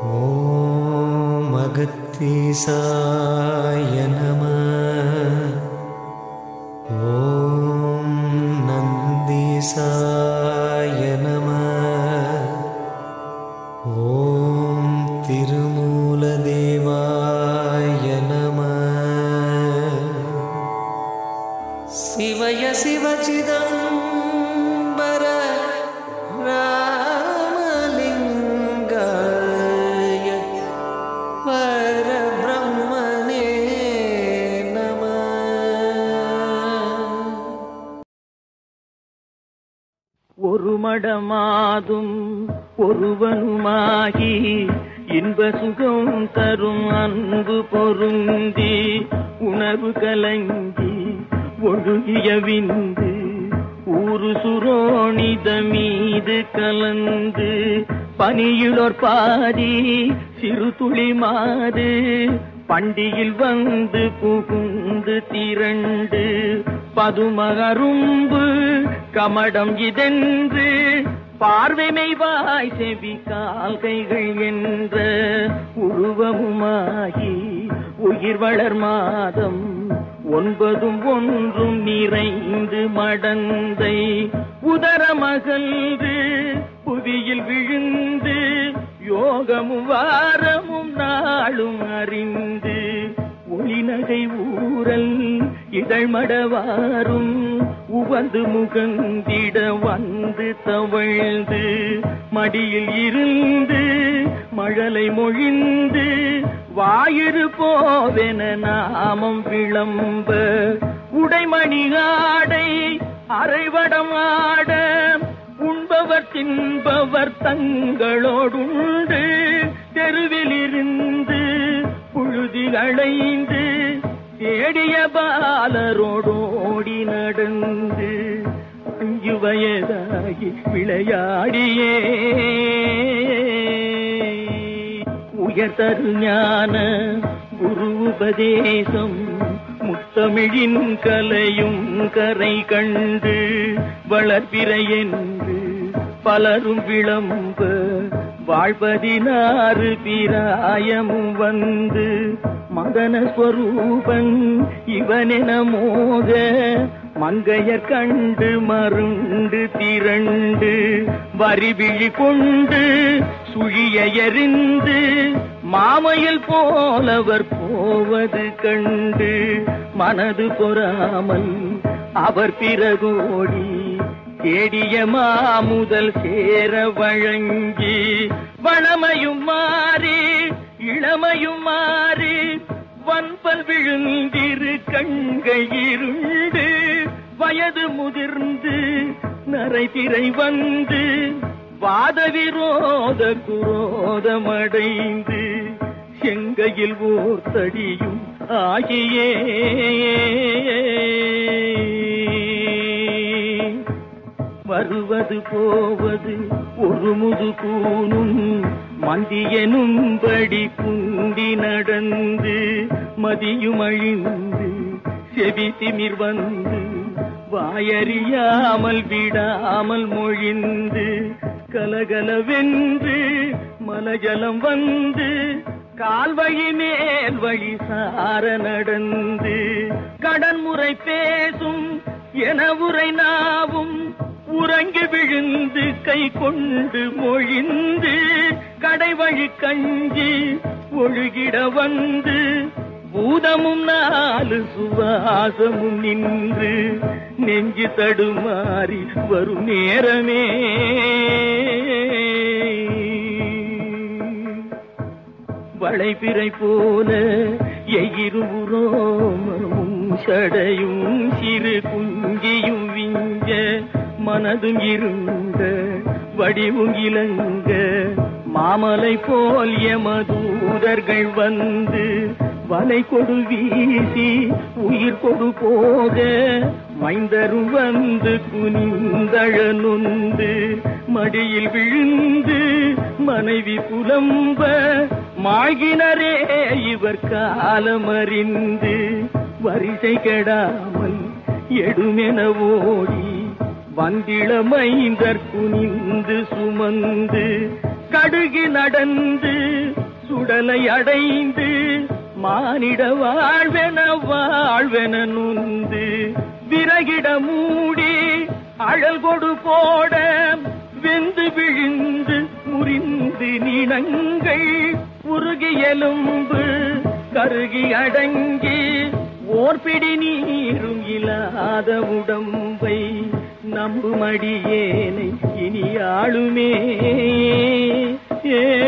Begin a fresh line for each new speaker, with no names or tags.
ॐ अगत्तीसाय नमः ॐ नन्दीसाय नमः ॐ तिरुमूलदेवाय नमः शिवय शिवचिदम्बर रामलिङ्गाय परब्रह्मणे नमः
ஒரு மடமாதும் ஒருவனுமாகி இன்ப சுகம் தரும் அன்பு பொருந்தி உணர்வு கலங்கி ஒழுகிய விந்து ஊரு சுரோணித மீது கலந்து பனியுளோர் பாதி சிறு துளி மாது பண்டியில் வந்து புகுந்து திரண்டு பதுமகரும்பு கமடம் இதென்று பார்வைமை வாய் செவி கால்கைகள் என்ற உருவமுமாகி உயிர் வளர் மாதம் ஒன்பதும் ஒன்றும் நிறைந்து மடந்தை உதரமகல்து புவியில் விழுந்து யோகமும் வாரமும் நாளும் அறிந்து ஒளிநகை ஊரல் இதழ்மடவாரும் உவந்து முகந்திட வந்து தவழ்ந்து மடியில் இருந்து மழலை மொழிந்து வாயிறு போவென நாமம் விளம்ப உடைமணி ஆடை அரைவடம் ஆட உண்பவர் தின்பவர் தங்களோடுண்டு தெருவில் இருந்து புழுதி அடைந்து தேடிய பாலரோடோடி நடந்து அஞ்சு வயதாகி விளையாடியே உயர்தரு ஞான குரு உபதேசம் முத்தமிழின் கலையும் கரை கண்டு வளர்பிற என்று பலரும் விளம்ப வாழ்வதினாறு பிராயமும் வந்து மதன ஸ்வரூபன் இவனென மோக மங்கையர் கண்டு மருண்டு திரண்டு வரிவிழி கொண்டு சுழிய எறிந்து மாமையில் போலவர் போவது கண்டு மனது பொறாமல் அவர் பிறகோடி தேடிய மாமுதல் சேர வழங்கி வளமையும் மாறி இளமையும் மாறி வன்பல் விழுந்திரு கண்கள் இருண்டு வயது முதிர்ந்து நரைதிரை வந்து வாத விரோத குரோதமடைந்து செங்கையில் ஓர் தடியும் ஆகியே வருவது போவது ஒரு முது கூனும் மந்தியனும்படி குண்டி நடந்து மதியும் அழிந்து செவி திமிர் வந்து வாயறியாமல் விடாமல் மொழிந்து கலகலவென்று மலஜலம் வந்து கால்வழி மேல் வழி சார நடந்து கடன்முறை பேசும் என உரை நாவும் உறங்கி விழுந்து கை கொண்டு மொழிந்து கடைவழி கஞ்சி ஒழுகிட வந்து பூதமும் நாலு சுவாசமும் நின்று நெஞ்சு தடுமாறி வரும் நேரமே வளைபிறை போல எயிருவுரோமமும் சடையும் சிறு குஞ்சியும் விஞ்ச மனதும் இருந்த வடிவும் இலங்க மாமலை போல் எமதூதர்கள் வந்து வலை கொடு வீசி உயிர் கொடு போக மைந்தரும் வந்து குனிந்தழ நொந்து மடியில் விழுந்து மனைவி புலம்ப மாகினரே இவர் காலமறிந்து வரிசை கெடாமல் எடுமென ஓடி வந்திளமைந்தற் குனிந்து சுமந்து நடுகி நடந்து சுடலை அடைந்து மானிட வாழ்வென வாழ்வென நுந்து விறகிட மூடி அழல் கொடு போட வெந்து விழுந்து முறிந்து நினங்கள் உருகி எலும்பு கருகி அடங்கி ஓர்பிடி நீரும் இல்லாத உடம்பை நம்புமடியேனை இனி ஆளுமே ஏ